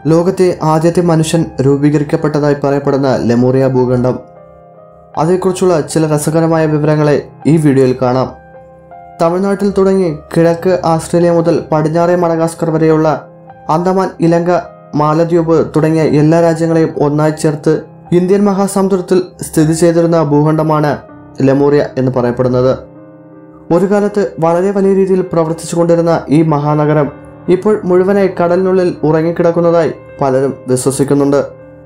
ലോകത്തെ ആദ്യത്തെ മനുഷ്യൻ രൂപീകരിക്കപ്പെട്ടതായി പറയപ്പെടുന്ന ലെമൂറിയ ഭൂഖണ്ഡം അതേക്കുറിച്ചുള്ള ചില രസകരമായ വിവരങ്ങളെ ഈ വീഡിയോയിൽ കാണാം തമിഴ്നാട്ടിൽ തുടങ്ങി കിഴക്ക് ആസ്ട്രേലിയ മുതൽ പടിഞ്ഞാറേ മഡഗാസ്കർ വരെയുള്ള അന്തമാൻ ഇലങ്ക മാലദ്വീപ് തുടങ്ങിയ എല്ലാ രാജ്യങ്ങളെയും ഒന്നായി ചേർത്ത് ഇന്ത്യൻ മഹാസമുദ്രത്തിൽ സ്ഥിതി ചെയ്തിരുന്ന ഭൂഖണ്ഡമാണ് ലെമൂറിയ എന്ന് പറയപ്പെടുന്നത് ഒരു കാലത്ത് വളരെ വലിയ രീതിയിൽ പ്രവർത്തിച്ചുകൊണ്ടിരുന്ന ഈ മഹാനഗരം ഇപ്പോൾ മുഴുവനായി കടലിനുള്ളിൽ ഉറങ്ങിക്കിടക്കുന്നതായി പലരും വിശ്വസിക്കുന്നുണ്ട്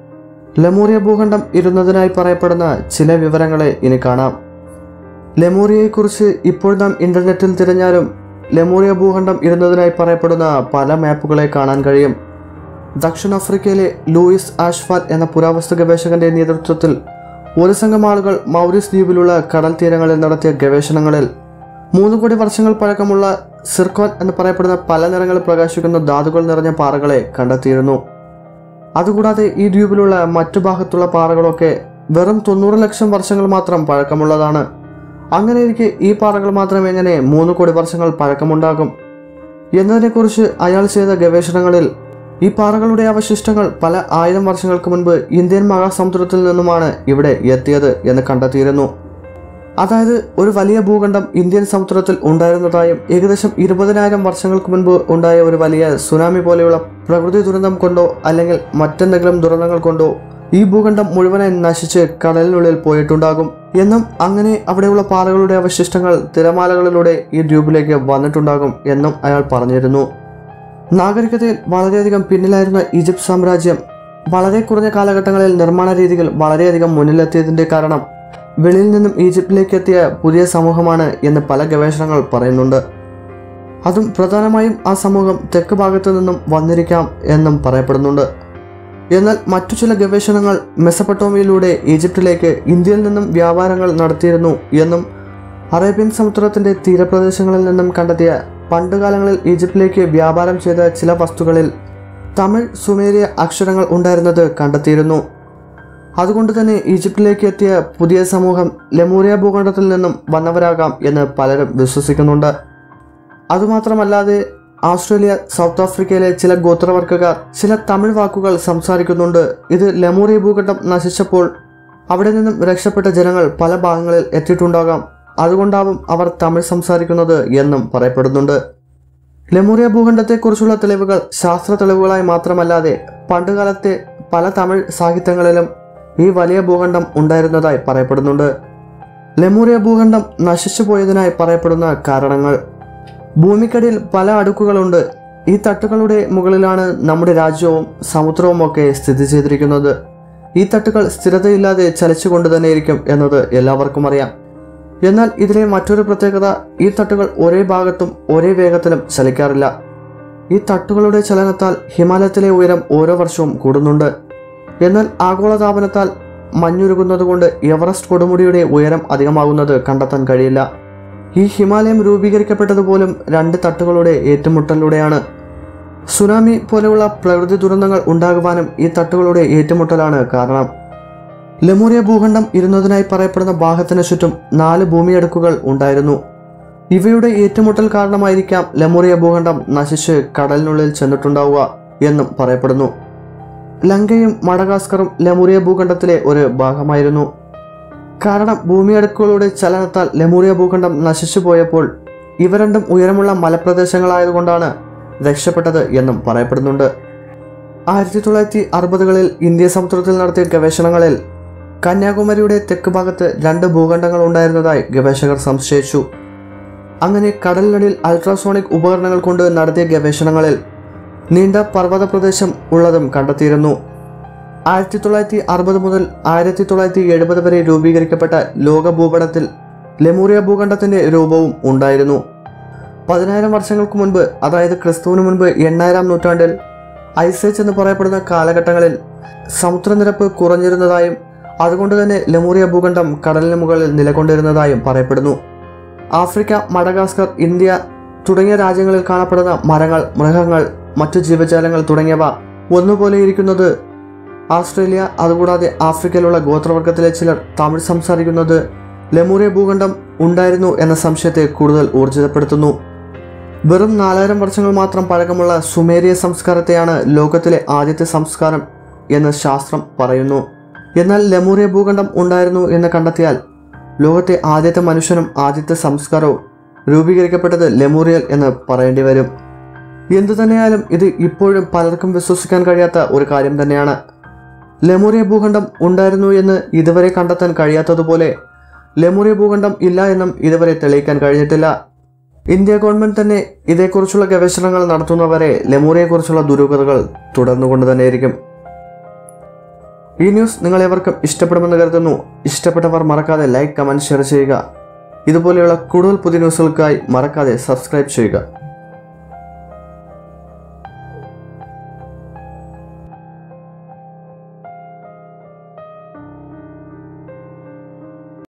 ലെമൂറിയ ഭൂഖണ്ഡം ഇരുന്നതിനായി പറയപ്പെടുന്ന ചില വിവരങ്ങളെ ഇനി കാണാം ലെമൂറിയയെക്കുറിച്ച് ഇപ്പോൾ നാം ഇന്റർനെറ്റിൽ തിരഞ്ഞാലും ലെമൂറിയ ഭൂഖണ്ഡം ഇരുന്നതിനായി പറയപ്പെടുന്ന പല മാപ്പുകളെ കാണാൻ കഴിയും ദക്ഷിണാഫ്രിക്കയിലെ ലൂയിസ് ആഷ്ഫാൽ എന്ന പുരാവസ്തു ഗവേഷകന്റെ നേതൃത്വത്തിൽ ഒരു സംഘം ആളുകൾ മൗറിസ് ദ്വീപിലുള്ള കടൽ തീരങ്ങളിൽ നടത്തിയ ഗവേഷണങ്ങളിൽ മൂന്ന് കോടി വർഷങ്ങൾ പഴക്കമുള്ള സിർക്കോൻ എന്ന് പറയപ്പെടുന്ന പല നിറങ്ങളിൽ പ്രകാശിക്കുന്ന ധാതുക്കൾ നിറഞ്ഞ പാറകളെ കണ്ടെത്തിയിരുന്നു അതുകൂടാതെ ഈ ദ്വീപിലുള്ള മറ്റു ഭാഗത്തുള്ള പാറകളൊക്കെ വെറും തൊണ്ണൂറ് ലക്ഷം വർഷങ്ങൾ മാത്രം പഴക്കമുള്ളതാണ് അങ്ങനെയിരിക്കെ ഈ പാറകൾ മാത്രം എങ്ങനെ മൂന്ന് കോടി വർഷങ്ങൾ പഴക്കമുണ്ടാകും എന്നതിനെക്കുറിച്ച് അയാൾ ചെയ്ത ഗവേഷണങ്ങളിൽ ഈ പാറകളുടെ അവശിഷ്ടങ്ങൾ പല ആയിരം വർഷങ്ങൾക്ക് മുൻപ് ഇന്ത്യൻ മഹാസമുദ്രത്തിൽ നിന്നുമാണ് ഇവിടെ എത്തിയത് എന്ന് കണ്ടെത്തിയിരുന്നു അതായത് ഒരു വലിയ ഭൂഖണ്ഡം ഇന്ത്യൻ സമുദ്രത്തിൽ ഉണ്ടായിരുന്നതായും ഏകദേശം ഇരുപതിനായിരം വർഷങ്ങൾക്ക് മുൻപ് ഉണ്ടായ ഒരു വലിയ സുനാമി പോലെയുള്ള പ്രകൃതി ദുരന്തം കൊണ്ടോ അല്ലെങ്കിൽ മറ്റെന്തെങ്കിലും ദുരന്തങ്ങൾ കൊണ്ടോ ഈ ഭൂഖണ്ഡം മുഴുവനായി നശിച്ച് കടലിനുള്ളിൽ പോയിട്ടുണ്ടാകും എന്നും അങ്ങനെ അവിടെയുള്ള പാറകളുടെ അവശിഷ്ടങ്ങൾ തിരമാലകളിലൂടെ ഈ ദ്വീപിലേക്ക് വന്നിട്ടുണ്ടാകും എന്നും അയാൾ പറഞ്ഞിരുന്നു നാഗരികതയിൽ വളരെയധികം പിന്നിലായിരുന്ന ഈജിപ്ത് സാമ്രാജ്യം വളരെ കുറഞ്ഞ കാലഘട്ടങ്ങളിൽ നിർമ്മാണ രീതികൾ വളരെയധികം മുന്നിലെത്തിയതിന്റെ കാരണം വെളിയിൽ നിന്നും ഈജിപ്തിലേക്ക് എത്തിയ പുതിയ സമൂഹമാണ് എന്ന് പല ഗവേഷണങ്ങൾ പറയുന്നുണ്ട് അതും പ്രധാനമായും ആ സമൂഹം തെക്ക് ഭാഗത്തു നിന്നും വന്നിരിക്കാം എന്നും പറയപ്പെടുന്നുണ്ട് എന്നാൽ മറ്റു ചില ഗവേഷണങ്ങൾ മെസപ്പട്ടോമിയയിലൂടെ ഈജിപ്തിലേക്ക് ഇന്ത്യയിൽ നിന്നും വ്യാപാരങ്ങൾ നടത്തിയിരുന്നു എന്നും അറേബ്യൻ സമുദ്രത്തിന്റെ തീരപ്രദേശങ്ങളിൽ നിന്നും കണ്ടെത്തിയ പണ്ടുകാലങ്ങളിൽ ഈജിപ്തിലേക്ക് വ്യാപാരം ചെയ്ത ചില വസ്തുക്കളിൽ തമിഴ് സുമേരിയ അക്ഷരങ്ങൾ ഉണ്ടായിരുന്നത് കണ്ടെത്തിയിരുന്നു അതുകൊണ്ട് തന്നെ ഈജിപ്തിലേക്ക് എത്തിയ പുതിയ സമൂഹം ലെമൂറിയ ഭൂഖണ്ഡത്തിൽ നിന്നും വന്നവരാകാം എന്ന് പലരും വിശ്വസിക്കുന്നുണ്ട് അതുമാത്രമല്ലാതെ ഓസ്ട്രേലിയ സൗത്ത് ആഫ്രിക്കയിലെ ചില ഗോത്രവർഗക്കാർ ചില തമിഴ് വാക്കുകൾ സംസാരിക്കുന്നുണ്ട് ഇത് ലെമൂറിയ ഭൂഖണ്ഡം നശിച്ചപ്പോൾ അവിടെ നിന്നും രക്ഷപ്പെട്ട ജനങ്ങൾ പല ഭാഗങ്ങളിൽ എത്തിയിട്ടുണ്ടാകാം അതുകൊണ്ടാവും അവർ തമിഴ് സംസാരിക്കുന്നത് എന്നും പറയപ്പെടുന്നുണ്ട് ലെമൂറിയ ഭൂഖണ്ഡത്തെക്കുറിച്ചുള്ള തെളിവുകൾ ശാസ്ത്ര തെളിവുകളായി മാത്രമല്ലാതെ പണ്ടുകാലത്തെ പല തമിഴ് സാഹിത്യങ്ങളിലും ഈ വലിയ ഭൂഖണ്ഡം ഉണ്ടായിരുന്നതായി പറയപ്പെടുന്നുണ്ട് ലെമൂറിയ ഭൂഖണ്ഡം നശിച്ചു പോയതിനായി പറയപ്പെടുന്ന കാരണങ്ങൾ ഭൂമിക്കടിയിൽ പല അടുക്കുകളുണ്ട് ഈ തട്ടുകളുടെ മുകളിലാണ് നമ്മുടെ രാജ്യവും സമുദ്രവും ഒക്കെ സ്ഥിതി ചെയ്തിരിക്കുന്നത് ഈ തട്ടുകൾ സ്ഥിരതയില്ലാതെ ചലിച്ചുകൊണ്ട് തന്നെയിരിക്കും എന്നത് എല്ലാവർക്കും അറിയാം എന്നാൽ ഇതിലെ മറ്റൊരു പ്രത്യേകത ഈ തട്ടുകൾ ഒരേ ഭാഗത്തും ഒരേ വേഗത്തിലും ചലിക്കാറില്ല ഈ തട്ടുകളുടെ ചലനത്താൽ ഹിമാലയത്തിലെ ഉയരം ഓരോ വർഷവും കൂടുന്നുണ്ട് എന്നാൽ ആഗോളതാപനത്താൽ മഞ്ഞുരുകുന്നതുകൊണ്ട് എവറസ്റ്റ് കൊടുമുടിയുടെ ഉയരം അധികമാകുന്നത് കണ്ടെത്താൻ കഴിയില്ല ഈ ഹിമാലയം രൂപീകരിക്കപ്പെട്ടതുപോലും രണ്ട് തട്ടുകളുടെ ഏറ്റുമുട്ടലിലൂടെയാണ് സുനാമി പോലെയുള്ള പ്രകൃതി ദുരന്തങ്ങൾ ഉണ്ടാകുവാനും ഈ തട്ടുകളുടെ ഏറ്റുമുട്ടലാണ് കാരണം ലെമൂറിയ ഭൂഖണ്ഡം ഇരുന്നതിനായി പറയപ്പെടുന്ന ഭാഗത്തിന് ചുറ്റും നാല് ഭൂമിയടുക്കുകൾ ഉണ്ടായിരുന്നു ഇവയുടെ ഏറ്റുമുട്ടൽ കാരണമായിരിക്കാം ലെമൂറിയ ഭൂഖണ്ഡം നശിച്ച് കടലിനുള്ളിൽ ചെന്നിട്ടുണ്ടാവുക എന്നും പറയപ്പെടുന്നു ലങ്കയും മഡഗാസ്കറും ലെമൂറിയ ഭൂഖണ്ഡത്തിലെ ഒരു ഭാഗമായിരുന്നു കാരണം ഭൂമിയടുക്കുകളുടെ ചലനത്താൽ ലെമൂറിയ ഭൂഖണ്ഡം നശിച്ചു പോയപ്പോൾ ഇവ രണ്ടും ഉയരമുള്ള മലപ്രദേശങ്ങളായതുകൊണ്ടാണ് രക്ഷപ്പെട്ടത് എന്നും പറയപ്പെടുന്നുണ്ട് ആയിരത്തി തൊള്ളായിരത്തി അറുപതുകളിൽ ഇന്ത്യ സമുദ്രത്തിൽ നടത്തിയ ഗവേഷണങ്ങളിൽ കന്യാകുമാരിയുടെ തെക്ക് ഭാഗത്ത് രണ്ട് ഭൂഖണ്ഡങ്ങൾ ഉണ്ടായിരുന്നതായി ഗവേഷകർ സംശയിച്ചു അങ്ങനെ കടലിനടിയിൽ അൾട്രാസോണിക് ഉപകരണങ്ങൾ കൊണ്ട് നടത്തിയ ഗവേഷണങ്ങളിൽ നീണ്ട പർവ്വത പ്രദേശം ഉള്ളതും കണ്ടെത്തിയിരുന്നു ആയിരത്തി തൊള്ളായിരത്തി അറുപത് മുതൽ ആയിരത്തി തൊള്ളായിരത്തി എഴുപത് വരെ രൂപീകരിക്കപ്പെട്ട ലോക ഭൂപടത്തിൽ ലെമൂറിയ ഭൂഖണ്ഡത്തിന്റെ രൂപവും ഉണ്ടായിരുന്നു പതിനായിരം വർഷങ്ങൾക്ക് മുൻപ് അതായത് ക്രിസ്തുവിന് മുൻപ് എണ്ണായിരം നൂറ്റാണ്ടിൽ ഐസേജ് എന്ന് പറയപ്പെടുന്ന കാലഘട്ടങ്ങളിൽ സമുദ്രനിരപ്പ് കുറഞ്ഞിരുന്നതായും അതുകൊണ്ട് തന്നെ ലെമൂറിയ ഭൂഖണ്ഡം കടലിന് മുകളിൽ നിലകൊണ്ടിരുന്നതായും പറയപ്പെടുന്നു ആഫ്രിക്ക മഡഗാസ്കർ ഇന്ത്യ തുടങ്ങിയ രാജ്യങ്ങളിൽ കാണപ്പെടുന്ന മരങ്ങൾ മൃഗങ്ങൾ മറ്റു ജീവജാലങ്ങൾ തുടങ്ങിയവ ഒന്നുപോലെ ഇരിക്കുന്നത് ഓസ്ട്രേലിയ അതുകൂടാതെ ആഫ്രിക്കയിലുള്ള ഗോത്രവർഗത്തിലെ ചിലർ തമിഴ് സംസാരിക്കുന്നത് ലെമൂറിയ ഭൂഖണ്ഡം ഉണ്ടായിരുന്നു എന്ന സംശയത്തെ കൂടുതൽ ഊർജിതപ്പെടുത്തുന്നു വെറും നാലായിരം വർഷങ്ങൾ മാത്രം പഴക്കമുള്ള സുമേരിയ സംസ്കാരത്തെയാണ് ലോകത്തിലെ ആദ്യത്തെ സംസ്കാരം എന്ന് ശാസ്ത്രം പറയുന്നു എന്നാൽ ലെമൂറിയ ഭൂഖണ്ഡം ഉണ്ടായിരുന്നു എന്ന് കണ്ടെത്തിയാൽ ലോകത്തെ ആദ്യത്തെ മനുഷ്യനും ആദ്യത്തെ സംസ്കാരവും രൂപീകരിക്കപ്പെട്ടത് ലെമൂറിയൽ എന്ന് പറയേണ്ടി വരും എന്തു തന്നെയായാലും ഇത് ഇപ്പോഴും പലർക്കും വിശ്വസിക്കാൻ കഴിയാത്ത ഒരു കാര്യം തന്നെയാണ് ലെമൂറിയ ഭൂഖണ്ഡം ഉണ്ടായിരുന്നു എന്ന് ഇതുവരെ കണ്ടെത്താൻ കഴിയാത്തതുപോലെ ലെമൂറിയ ഭൂഖണ്ഡം ഇല്ല എന്നും ഇതുവരെ തെളിയിക്കാൻ കഴിഞ്ഞിട്ടില്ല ഇന്ത്യ ഗവൺമെന്റ് തന്നെ ഇതേക്കുറിച്ചുള്ള ഗവേഷണങ്ങൾ നടത്തുന്നവരെ ലെമൂറിയെക്കുറിച്ചുള്ള ദുരൂഹതകൾ തുടർന്നുകൊണ്ട് തന്നെയായിരിക്കും ഈ ന്യൂസ് നിങ്ങളെവർക്കും ഇഷ്ടപ്പെടുമെന്ന് കരുതുന്നു ഇഷ്ടപ്പെട്ടവർ മറക്കാതെ ലൈക്ക് കമൻറ്റ് ഷെയർ ചെയ്യുക ഇതുപോലെയുള്ള കൂടുതൽ പുതിയ ന്യൂസുകൾക്കായി മറക്കാതെ സബ്സ്ക്രൈബ് ചെയ്യുക